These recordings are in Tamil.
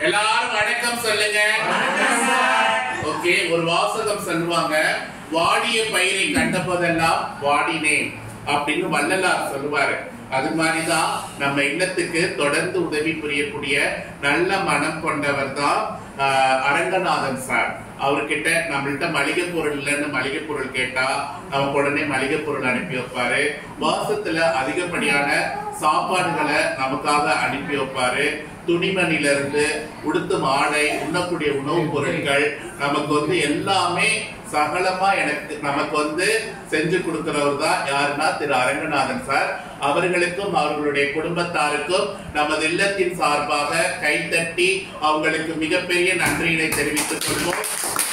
எல்லாரும் வணக்கம் சொல்லுங்க ஓகே ஒரு வாசகம் சொல்லுவாங்க வாடிய பயிரை கண்டபோதெல்லாம் வாடினேன் அப்படின்னு வள்ளலார் சொல்லுவாரு அது மாதிரிதான் நம்ம இல்லத்துக்கு தொடர்ந்து உதவி புரியக்கூடிய நல்ல மனம் கொண்டவர் தான் ஆஹ், அரங்கநாதன் சார் அவர்கிட்ட நம்மள்ட்ட மளிகை பொருள் இல்லைன்னு மளிகை பொருள் கேட்டா நமக்கு உடனே மளிகை பொருள் அனுப்பி வைப்பாரு மாசத்துல அதிகப்படியான சாப்பாடுகளை நமக்காக அனுப்பி வைப்பாரு துணிமணில இருந்து உடுத்தும் ஆடை உண்ணக்கூடிய உணவுப் பொருட்கள் நமக்கு வந்து எல்லாமே சகலமா எனக்கு நமக்கு வந்து செஞ்சு கொடுக்கிறவர் தான் யாருன்னா திரு அரங்கநாதன் சார் அவர்களுக்கும் அவர்களுடைய குடும்பத்தாருக்கும் நமது இல்லத்தின் சார்பாக கைத்தட்டி அவங்களுக்கு மிகப்பெரிய நன்றியினை தெரிவித்துக் கொள்வோம்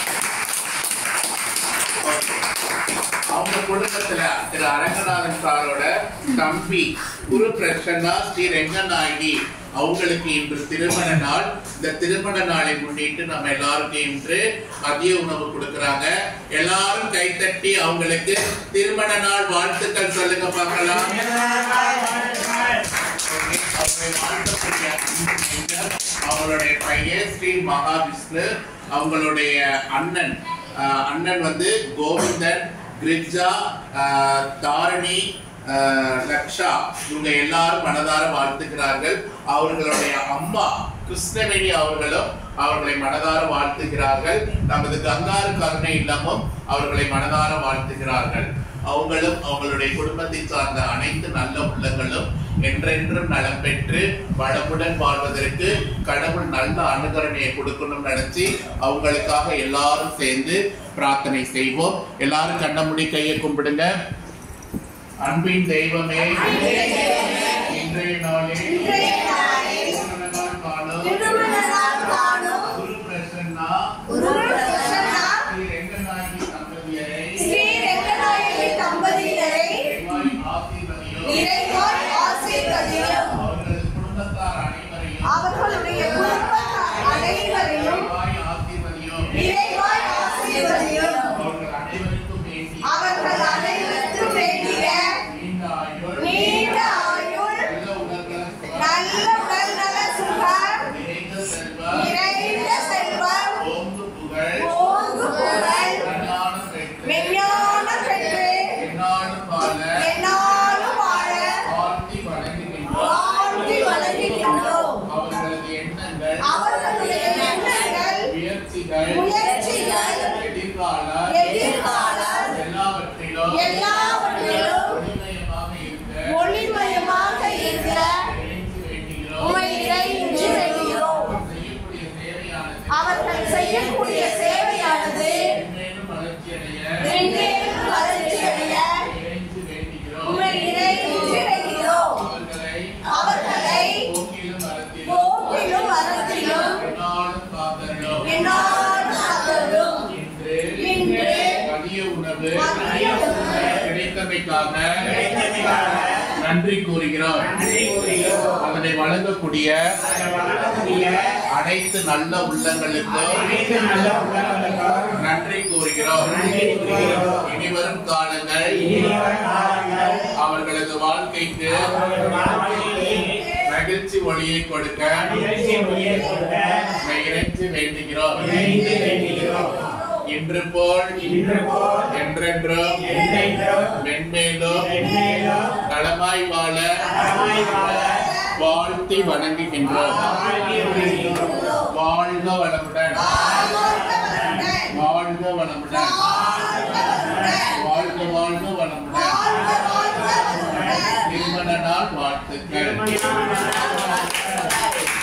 அவங்க குடும்பத்துல திரு அரங்கநாதன் சாரோட தம்பி குரு பிரசன்னா ஸ்ரீ ரெங்கநாயகி அவங்களுக்கு இன்று திருமண நாள் இந்த திருமண நாளை முன்னிட்டு நம்ம எல்லாருக்கும் இன்று மதிய உணவு கொடுக்கறாங்க எல்லாரும் கைத்தட்டி அவங்களுக்கு திருமண நாள் வாழ்த்துக்கள் சொல்லுங்க பார்க்கலாம் அவரை வாழ்த்தக்கூடிய அவங்களுடைய பையன் ஸ்ரீ மகாவிஷ்ணு அவங்களுடைய அண்ணன் ஆஹ், அண்ணன் வந்து கோவிந்தன் கிரிஜா ஆஹ், தாரணி ஆஹ், லக்ஷா இவங்க எல்லாரும் மனதார வாழ்த்துகிறார்கள் அவர்களுடைய அம்மா கிருஷ்ணவேணி அவர்களும் அவர்களை மனதார வாழ்த்துகிறார்கள் நமது கங்காரு கருணை இல்லமும் அவர்களை மனதார வாழ்த்துகிறார்கள் அவங்களும் அவங்களுடைய குடும்பத்தை சார்ந்த அனைத்து நல்ல உள்ளங்களும் என்றென்றும் நலம் பெற்று வளமுடன் வாழ்வதற்கு கடவுள் நல்ல அனுகரணையை கொடுக்கணும்னு நினைச்சு அவங்களுக்காக எல்லாரும் சேர்ந்து பிரார்த்தனை செய்வோம் எல்லாரும் கண்ண மூடி கையை கும்பிடுங்க அன்பின் தெய்வமே இன்றைய நாளில் திருமண நாள் காணும் குரு பிரசன்னா ஸ்ரீ ரெங்கநாயகி தம்பதியரை இறைவாய் ஆசீர்வதியும் அவர்களது குடும்பத்தார் அனைவரையும் அவர்களுடைய குடும்பத்தார் அனைவரையும் இறைவாய் ஆசீர்வதியும் இறைவாய் ஆசீர்வதியும் அவர்கள் அனைவருக்கும் வேண்டி அவர்கள் அனைவருக்கும் வேண்டிய நீண்ட ஆயுள் நீண்ட ஆயுள் நல்ல உடல்நல நல்ல உடல் நல சுகம் நிறைந்த செல்வம் நிறைந்த செல்வம் ஓங்கு புகழ் ஓங்கு புகழ் ஞானம் பெற்று விஞ்ஞானம் பெற்று எந்நாளும் வாழ என்னாலும் வாழ வாழ்த்தி வணங்குகின்றோம் வாழ்த்தி வணங்குகின்றோம் அவர்களது எண்ணங்கள் அவர்களுடைய எண்ணங்கள் முயற்சிகள் முயற்சிகள் எதிர்கால எதிர்கால எல்லாவற்றிலும் எல்லாவற்றிலும் ஒளிமயமாக இருக்க ஒளிமயமாக இருக்க இறைஞ்சி வேண்டுகிறோம். உமை இறைஞ்சி வேண்டுகிறோம் செய்யக்கூடிய சேவையானது அவர்கள் செய்யக்கூடிய சேவையானது மென்மேலும் வளர்ச்சியடைய மென்மேலும் வளர்ச்சியடைய இறைஞ்சி வேண்டுகிறோம். உமை இறைஞ்சி வேண்டுகிறோம் அவர்களை அவர்களை போக்கிலும் வரத்திலும் போக்கிலும் வரத்திலும் எந்நாளும் காத்தருளும். என்னாலும் காத்தருளும். இன்று இன்று மதிய உணவு மதிய உணவு கிடைத்தமைக்காக நன்றி கூறுகிறோம் அதனை வழங்கக்கூடிய அனைத்து நல்ல உள்ளங்களுக்கும் நன்றி கூறுகிறோம் இனிவரும் காலங்கள் அவர்களது வாழ்க்கைக்கு மகிழ்ச்சி ஒளியை கொடுக்க உம்மை இறைஞ்சி வேண்டுகிறோம் இன்று போல் என்றென்றும் மென்மேலும் நலமாய் வாழ வாழ்த்தி வணங்குகின்றோம் வாழ்க வளமுடன் வாழ்க வளமுடன் வாழ்க வாழ்க வளமுடன் திருமண நாள் வாழ்த்துக்கள்